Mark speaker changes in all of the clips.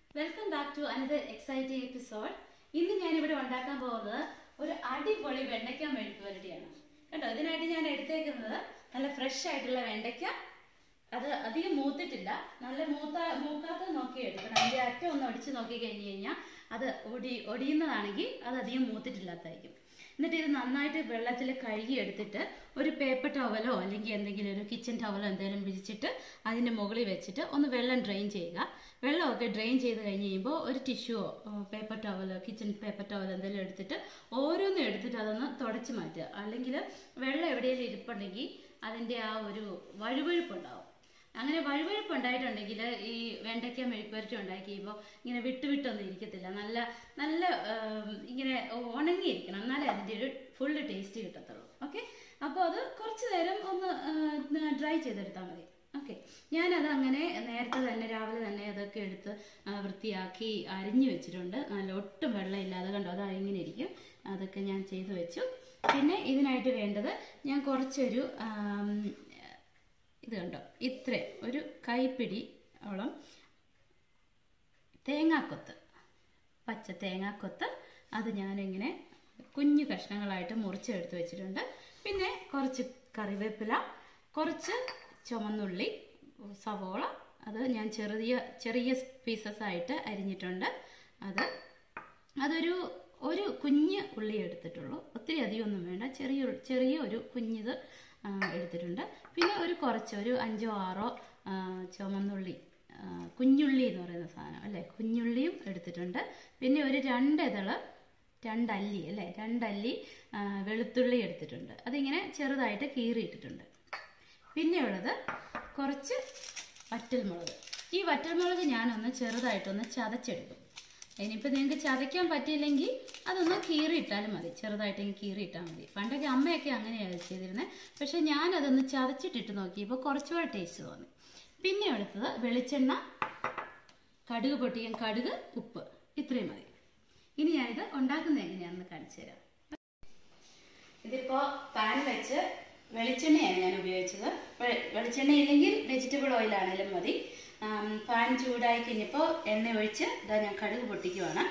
Speaker 1: welcome back to another exciting episode ഇന്ന് ഞാനിവിടെ ഉണ്ടാക്കാൻ പോകുന്നത് ഒരു അടിപൊളി വെണ്ടയ്ക്ക മെഴുക്ക് വരട്ടിയാണ് കേട്ടോ ഇതിനായിട്ട് ഞാൻ എടുത്തേക്കുന്നത് നല്ല ഫ്രഷ് ആയിട്ടുള്ള വെണ്ടയ്ക്ക അത് അധികം മൂത്തിട്ടില്ല നല്ല മൂത്ത മൂക്കാത്ത നോക്കി എടുക്കണം അതിൻ്റെ അറ്റം ഒന്ന് ഒടിച്ച് നോക്കി കഴിഞ്ഞ് കഴിഞ്ഞാൽ അത് ഒടി ഒടിയുന്നതാണെങ്കിൽ അത് അധികം മൂത്തിട്ടില്ലാത്തായിരിക്കും എന്നിട്ട് ഇത് നന്നായിട്ട് വെള്ളത്തിൽ കഴുകി എടുത്തിട്ട് ഒരു പേപ്പർ ടവലോ അല്ലെങ്കിൽ എന്തെങ്കിലും ഒരു കിച്ചൺ ടവലോ എന്തെങ്കിലും വിരിച്ചിട്ട് അതിൻ്റെ മുകളിൽ വെച്ചിട്ട് ഒന്ന് വെള്ളം ഡ്രെയിൻ ചെയ്യുക വെള്ളമൊക്കെ ഡ്രെയിൻ ചെയ്ത് കഴിഞ്ഞ് കഴിയുമ്പോൾ ഒരു ടിഷ്യൂവോ പേപ്പർ ടവലോ കിച്ചൺ പേപ്പർ ടവലോ എന്തെങ്കിലും എടുത്തിട്ട് ഓരോന്നും എടുത്തിട്ട് അതൊന്ന് തുടച്ച് മാറ്റുക അല്ലെങ്കിൽ വെള്ളം എവിടെയെങ്കിലും ഇരിപ്പുണ്ടെങ്കിൽ അതിൻ്റെ ആ ഒരു വഴുവഴുപ്പുണ്ടാവും അങ്ങനെ വഴുവഴുപ്പ് ഉണ്ടായിട്ടുണ്ടെങ്കിൽ ഈ വെണ്ടയ്ക്ക മെഴുക്കുവരട്ടി ഉണ്ടാക്കി കഴിയുമ്പോൾ ഇങ്ങനെ വിട്ട് വിട്ടൊന്നും ഇരിക്കത്തില്ല നല്ല നല്ല ആം, ഇങ്ങനെ ഉണങ്ങിയിരിക്കണം എന്നാലേ അതിൻ്റെ ഒരു ഫുള്ള് ടേസ്റ്റ് കിട്ടത്തുള്ളൂ ഓക്കെ അപ്പോൾ അത് കുറച്ച് നേരം ഒന്ന് ഡ്രൈ ചെയ്തെടുത്താൽ മതി ഓക്കെ ഞാനത് അങ്ങനെ നേരത്തെ തന്നെ രാവിലെ തന്നെ അതൊക്കെ എടുത്ത് ആ, വൃത്തിയാക്കി അരിഞ്ഞു വെച്ചിട്ടുണ്ട് നല്ല ഒട്ടും വെള്ളം ഇല്ലാതെ കണ്ടോ അത് ഇങ്ങനെ ഇരിക്കും അതൊക്കെ ഞാൻ ചെയ്തു വെച്ചു പിന്നെ ഇതിനായിട്ട് വേണ്ടത് ഞാൻ കുറച്ചൊരു ആം, ഇത് കണ്ടോ ഇത്ര ഒരു കൈപ്പിടി ഓളം തേങ്ങാക്കൊത്ത് പച്ച തേങ്ങാക്കൊത്ത് അത് ഞാനിങ്ങനെ കുഞ്ഞു കഷ്ണങ്ങളായിട്ട് മുറിച്ചെടുത്ത് വെച്ചിട്ടുണ്ട് പിന്നെ കുറച്ച് കറിവേപ്പില കുറച്ച് ചുമന്നുള്ളി സവോള അത് ഞാൻ ചെറിയ ചെറിയ പീസസ് ആയിട്ട് അരിഞ്ഞിട്ടുണ്ട് അത് അതൊരു ഒരു കുഞ്ഞ് ഉള്ളി എടുത്തിട്ടുള്ളൂ ഒത്തിരി അധികം ഒന്നും വേണ്ട ചെറിയ ചെറിയ ഒരു കുഞ്ഞിത് ആ, എടുത്തിട്ടുണ്ട് പിന്നെ ഒരു കുറച്ച് ഒരു അഞ്ചോ ആറോ ആ, ചുമന്നുള്ളി ആ, കുഞ്ഞുള്ളി എന്ന് പറയുന്ന സാധനം അല്ലേ കുഞ്ഞുള്ളിയും എടുത്തിട്ടുണ്ട് പിന്നെ ഒരു രണ്ട് ഇതള് രണ്ടല്ലി അല്ലേ രണ്ടല്ലി ആ, വെളുത്തുള്ളി എടുത്തിട്ടുണ്ട് അതിങ്ങനെ ചെറുതായിട്ട് കീറിയിട്ടിട്ടുണ്ട് പിന്നെയുള്ളത് കുറച്ച് വറ്റൽമുളക് ഈ വറ്റൽമുളക് ഞാനൊന്ന് ചെറുതായിട്ടൊന്ന് ചതച്ചെടുക്കും ഇനിയിപ്പോൾ നിങ്ങൾക്ക് ചതയ്ക്കാൻ പറ്റിയില്ലെങ്കിൽ അതൊന്ന് കീറിയിട്ടാലും മതി ചെറുതായിട്ടെങ്കിൽ കീറിയിട്ടാൽ മതി പണ്ടൊക്കെ അമ്മയൊക്കെ അങ്ങനെയാണ് ചെയ്തിരുന്നത് പക്ഷെ ഞാനതൊന്ന് ചതച്ചിട്ടിട്ട് നോക്കിയപ്പോൾ കുറച്ചുകൂടെ ടേസ്റ്റ് തോന്നി പിന്നെ എടുത്തത് വെളിച്ചെണ്ണ കടുക് പൊട്ടിക്കാൻ കടുക് ഉപ്പ് ഇത്രയും മതി ഇനി ഞാനിത് ഉണ്ടാക്കുന്നത് എങ്ങനെയാണെന്ന് കാണിച്ചു തരാം ഇതിപ്പോ പാൻ വെച്ച് വെളിച്ചെണ്ണയാണ് ഞാൻ ഉപയോഗിച്ചത് വെ- വെളിച്ചെണ്ണ ഇല്ലെങ്കിൽ വെജിറ്റബിൾ ഓയിൽ ആണെങ്കിലും മതി ആം, പാൻ ചൂടായി കഴിഞ്ഞപ്പോൾ എണ്ണ ഒഴിച്ച് ഇതാ ഞാൻ കടുക് പൊട്ടിക്കുവാണ്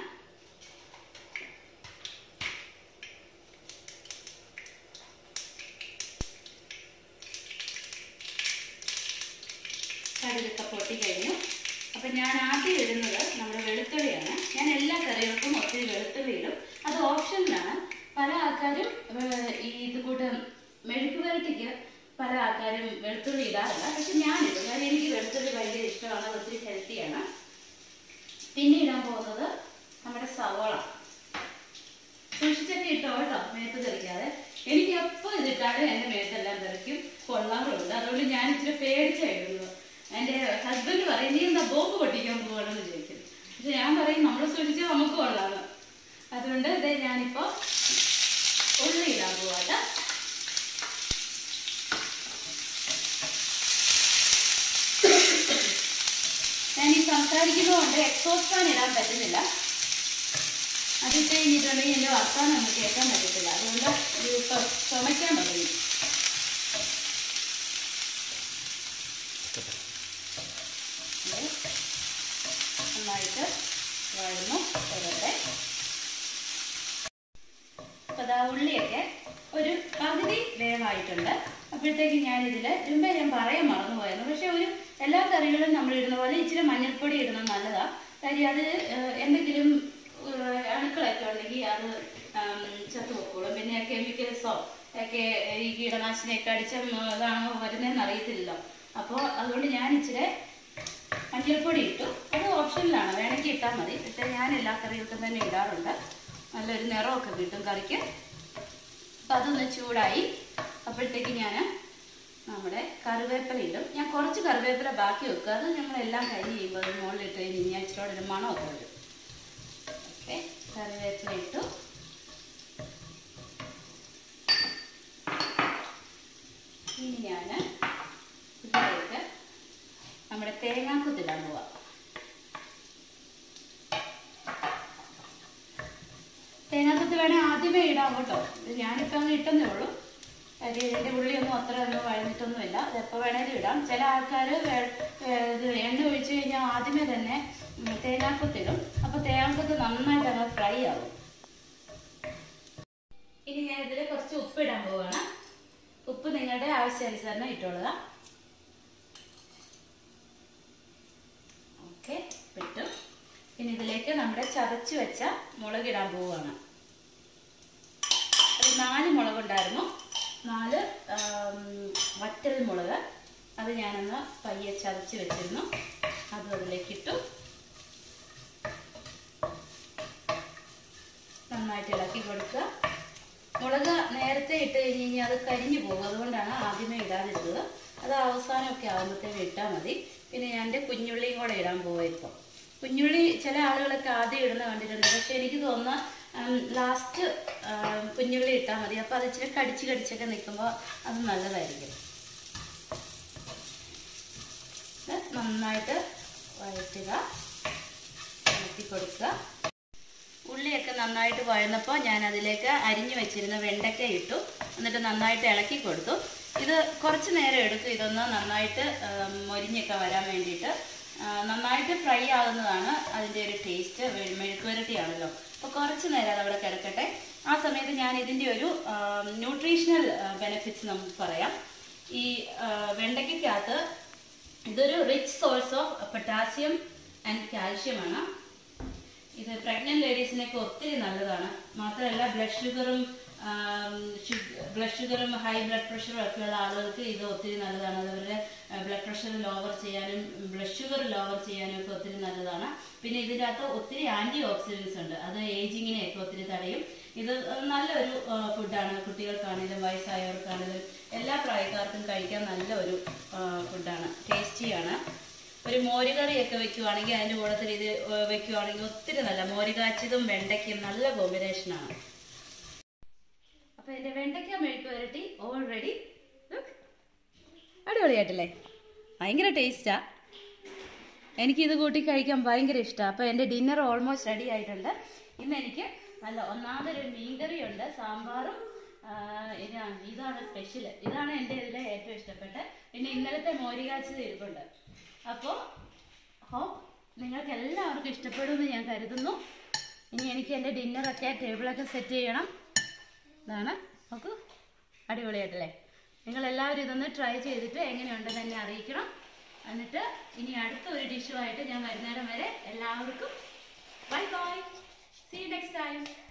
Speaker 1: കടുകൊക്കെ പൊട്ടിക്കഴിഞ്ഞു അപ്പം ഞാൻ ആദ്യം ഇടുന്നത് നമ്മുടെ വെളുത്തുള്ളിയാണ് ഞാൻ എല്ലാ കറികൾക്കും ഒത്തിരി വെളുത്തുള്ളി ഇടും അത് ഓപ്ഷനിലാണ് പല ആൾക്കാരും ഏഹ്, ഈ ഇത് കൂട്ട് മെഴുക്ക് പുരട്ടിക്ക് പല ആൾക്കാരും വെളുത്തുള്ളി ഇടാറില്ല പക്ഷെ ഞാനിടും കാരണം എനിക്ക് വെളുത്തുള്ളി ഭയങ്കര ഇഷ്ടമാണ് അത് ഒത്തിരി ഹെൽത്തിയാണ് പിന്നെ ഇടാൻ പോകുന്നത് നമ്മുടെ സവോള സൂക്ഷിച്ചൊക്കെ ഇട്ടോ കേട്ടോ മേത്ത് തെറിക്കാതെ എനിക്ക് എപ്പോൾ ഇതിട്ടാലും എൻ്റെ മേത്തെല്ലാം തെറിക്കും കൊള്ളാറുണ്ട് അതുകൊണ്ട് ഞാൻ ഇച്ചിരി പേടിച്ചായിരുന്നു എൻ്റെ ഹസ്ബൻഡ് പറയും നീ എന്താ ബോംബ് പൊട്ടിക്കാൻ പോകണമെന്ന് ചോദിക്കും പക്ഷെ ഞാൻ പറയും നമ്മൾ സൂക്ഷിച്ചാൽ നമുക്ക് കൊള്ളാന്ന് അതുകൊണ്ട് ഇതേ ഞാനിപ്പോൾ ഉള്ളി ഇടാൻ പോവാട്ടെ ഞാൻ ഈ സംസാരിക്കുന്നതുകൊണ്ട് എക്സോസ്റ്റ് ഫാൻ ഇടാൻ പറ്റുന്നില്ല അതിട്ട് കഴിഞ്ഞിട്ടുണ്ടെങ്കിൽ എൻ്റെ വർത്താനം ഒന്നും കേൾക്കാൻ പറ്റത്തില്ല അതുകൊണ്ട് ഇതിപ്പോൾ ചുമയ്ക്കാൻ തുടങ്ങി ഇത് നന്നായിട്ട് വഴന്നു വരട്ടെ അപ്പോൾ അതാ ഉള്ളിയൊക്കെ ഒരു പകുതി വേവായിട്ടുണ്ട് അപ്പോഴത്തേക്ക് ഞാനിതിൽ മുമ്പേ ഞാൻ പറയാൻ മറന്നുപോയിരുന്നു പക്ഷെ ഒരു എല്ലാ കറികളും നമ്മൾ ഇടുന്ന പോലെ ഇച്ചിരി മഞ്ഞൾപ്പൊടി ഇടുന്നത് നല്ലതാ കാര്യം അത് ഏഹ്, എന്തെങ്കിലും ഏഹ്, അണുക്കളൊക്കെ ഉണ്ടെങ്കിൽ അത് ആം, ചത്തു പൊക്കോളും പിന്നെ കെമിക്കൽസോ ഒക്കെ ഈ കീടനാശിനിയൊക്കെ അടിച്ച ഇതാണോ വരുന്നതെന്ന് അറിയത്തില്ലല്ലോ അപ്പോൾ അതുകൊണ്ട് ഞാൻ ഇച്ചിരി മഞ്ഞൾപ്പൊടി ഇട്ടു അത് ഓപ്ഷനിലാണ് വേണമെങ്കിൽ ഇട്ടാൽ മതി പക്ഷേ ഞാൻ എല്ലാ കറികൾക്കും തന്നെ ഇടാറുണ്ട് നല്ലൊരു നിറമൊക്കെ കിട്ടും കറിക്ക് അപ്പം അതൊന്ന് ചൂടായി അപ്പോഴത്തേക്ക് ഞാൻ നമ്മുടെ കറിവേപ്പില ഇടും ഞാൻ കുറച്ച് കറിവേപ്പില ബാക്കി വെക്കുക അത് നമ്മളെല്ലാം കഴിഞ്ഞ് കഴിയുമ്പോൾ അത് മുകളിലിട്ട് കഴിഞ്ഞ് കഴിഞ്ഞാൽ ഇച്ചിരി ഒരു മണമൊക്കെ വരും ഓക്കെ കറിവേപ്പില ഇട്ടു ഇനി ഞാൻ ഇതിലേക്ക് നമ്മുടെ തേങ്ങാക്കുത്തിടാൻ പോവാം തേങ്ങാക്കുത്ത് വേണേൽ ആദ്യമേ ഇടാം കേട്ടോ ഇത് ഞാനിപ്പോൾ അങ്ങ് ഇട്ടെന്നേ ഉള്ളൂ കാര്യം ഇതിൻ്റെ ഉള്ളിയൊന്നും അത്ര ഒന്നും വഴഞ്ഞിട്ടൊന്നുമില്ല അത് എപ്പോൾ വേണേലും ഇടാം ചില ആൾക്കാർ ഇത് എണ്ണ ഒഴിച്ച് കഴിഞ്ഞാൽ ആദ്യമേ തന്നെ ഉം, തേങ്ങാക്കൊത്തിടും അപ്പോൾ തേങ്ങാക്കൊത്ത് നന്നായിട്ട് അങ്ങ് ഫ്രൈ ആവും ഇനി ഞാൻ ഇതിൽ കുറച്ച് ഉപ്പിടാൻ പോവുകയാണ് ഉപ്പ് നിങ്ങളുടെ ആവശ്യാനുസരണം ഇട്ടുകൊള്ളുക ഓക്കെ ഇട്ടു ഇനി ഇതിലേക്ക് നമ്മുടെ ചതച്ച് വെച്ച മുളകിടാൻ പോവുകയാണ് ഒരു നാല് മുളകുണ്ടായിരുന്നു നാല് ആം, വറ്റൽ മുളക് അത് ഞാനൊന്ന് പയ്യെ ചതച്ച് വെച്ചിരുന്നു അതും അതിലേക്ക് ഇട്ടു നന്നായിട്ട് ഇളക്കി കൊടുക്കുക മുളക് നേരത്തെ ഇട്ട് കഴിഞ്ഞ് കഴിഞ്ഞാൽ അത് കരിഞ്ഞു പോകും അതുകൊണ്ടാണ് ആദ്യമേ ഇടാതിരുന്നത് അത് അവസാനമൊക്കെ ആകുമ്പോഴത്തേക്ക് ഇട്ടാൽ മതി പിന്നെ ഞാൻ എൻ്റെ കുഞ്ഞുള്ളിയും കൂടെ ഇടാൻ പോവാ ഇപ്പോൾ കുഞ്ഞുള്ളി ചില ആളുകളൊക്കെ ആദ്യം ഇടുന്ന കണ്ടിട്ടുണ്ട് പക്ഷെ എനിക്ക് തോന്നുന്ന ലാസ്റ്റ് കുഞ്ഞുള്ളി ഇട്ടാൽ മതി അപ്പോൾ അത് ഇച്ചിരി കടിച്ച് കടിച്ചൊക്കെ നിൽക്കുമ്പോൾ അത് നല്ലതായിരിക്കും ഇത് നന്നായിട്ട് വഴറ്റുക വഴറ്റി കൊടുക്കുക ഉള്ളിയൊക്കെ നന്നായിട്ട് വഴന്നപ്പോൾ ഞാൻ അതിലേക്ക് അരിഞ്ഞു വെച്ചിരുന്ന വെണ്ടയ്ക്ക ഇട്ടു എന്നിട്ട് നന്നായിട്ട് ഇളക്കി കൊടുത്തു ഇത് കുറച്ച് നേരം എടുക്കും ഇതൊന്ന് നന്നായിട്ട് ആ, മൊരിഞ്ഞൊക്കെ വരാൻ വേണ്ടിയിട്ട് ആ, നന്നായിട്ട് ഫ്രൈ ആകുന്നതാണ് അതിൻ്റെ ഒരു ടേസ്റ്റ് മെഴുക്കുവരട്ടിയാണല്ലോ അപ്പോൾ കുറച്ച് നേരം അത് അവിടെ കിടക്കട്ടെ ആ സമയത്ത് ഞാൻ ഇതിൻ്റെ ഒരു ന്യൂട്രീഷണൽ ബെനിഫിറ്റ്സ് നമുക്ക് പറയാം ഈ ആ, വെണ്ടയ്ക്കകത്ത് ഇതൊരു rich source of potassium and calcium ആണ് ഇത് പ്രഗ്നന്റ് ലേഡീസിനൊക്കെ ഒത്തിരി നല്ലതാണ് മാത്രമല്ല ബ്ലഡ് ഷുഗറും ബ്ലഡ് ഷുഗറും ഹൈ ബ്ലഡ് പ്രഷറും ഒക്കെ ഉള്ള ആളുകൾക്ക് ഇത് ഒത്തിരി നല്ലതാണ് അത് അവരുടെ ബ്ലഡ് പ്രഷർ ലോവർ ചെയ്യാനും ബ്ലഡ് ഷുഗർ ലോവർ ചെയ്യാനും ഒക്കെ ഒത്തിരി നല്ലതാണ് പിന്നെ ഇതിൻ്റെ അകത്ത് ഒത്തിരി ആന്റി ഓക്സിഡൻസ് ഉണ്ട് അത് ഏജിങ്ങിനെയൊക്കെ ഒത്തിരി തടയും ഇത് നല്ലൊരു ഫുഡാണ് കുട്ടികൾക്കാണെങ്കിലും വയസ്സായവർക്കാണെങ്കിലും എല്ലാ പ്രായക്കാർക്കും കഴിക്കാൻ നല്ല ഒരു ഫുഡാണ് ടേസ്റ്റിയാണ് ഒരു മോരുകറിയൊക്കെ വെക്കുവാണെങ്കിൽ അതിൻ്റെ കൂടത്തിൽ ഇത് ഏർ വെക്കുവാണെങ്കിൽ ഒത്തിരി നല്ല മോര് കാച്ചിയതും വെണ്ടയ്ക്കും നല്ല കോമ്പിനേഷനാണ് അപ്പൊ എന്റെ വെണ്ടയ്ക്ക മെഴുക്ക് വരട്ടി ഓൾറെഡി അടിപൊളിയായിട്ടില്ലേ ഭയങ്കര ടേസ്റ്റാ എനിക്ക് ഇത് കൂട്ടി കഴിക്കാൻ ഭയങ്കര ഇഷ്ടമാണ് അപ്പോൾ എൻ്റെ ഡിന്നർ ഓൾമോസ്റ്റ് റെഡി ആയിട്ടുണ്ട് ഇന്ന് എനിക്ക് നല്ല ഒന്നാമതൊരു മീൻകറി ഉണ്ട് സാമ്പാറും ആ, ഇതാണ് ഇതാണ് സ്പെഷ്യൽ ഇതാണ് എൻ്റെ ഇതിലെ ഏറ്റവും ഇഷ്ടപ്പെട്ട പിന്നെ ഇന്നലത്തെ മോരികാച്ചത് ഇരിപ്പുണ്ട് അപ്പോൾ ഹോ നിങ്ങൾക്ക് എല്ലാവർക്കും ഇഷ്ടപ്പെടുമെന്ന് ഞാൻ കരുതുന്നു ഇനി എനിക്ക് എൻ്റെ ഡിന്നറൊക്കെ ടേബിളൊക്കെ സെറ്റ് ചെയ്യണം ഇതാണ് നോക്കൂ അടിപൊളിയായിട്ടല്ലേ നിങ്ങൾ എല്ലാവരും ഇതൊന്ന് ട്രൈ ചെയ്തിട്ട് എങ്ങനെയുണ്ടെന്ന് എന്നെ അറിയിക്കണം എന്നിട്ട് ഇനി അടുത്ത ഒരു ഡിഷുമായിട്ട് ഞാൻ വരുന്നേരം വരെ എല്ലാവർക്കും bye bye see next time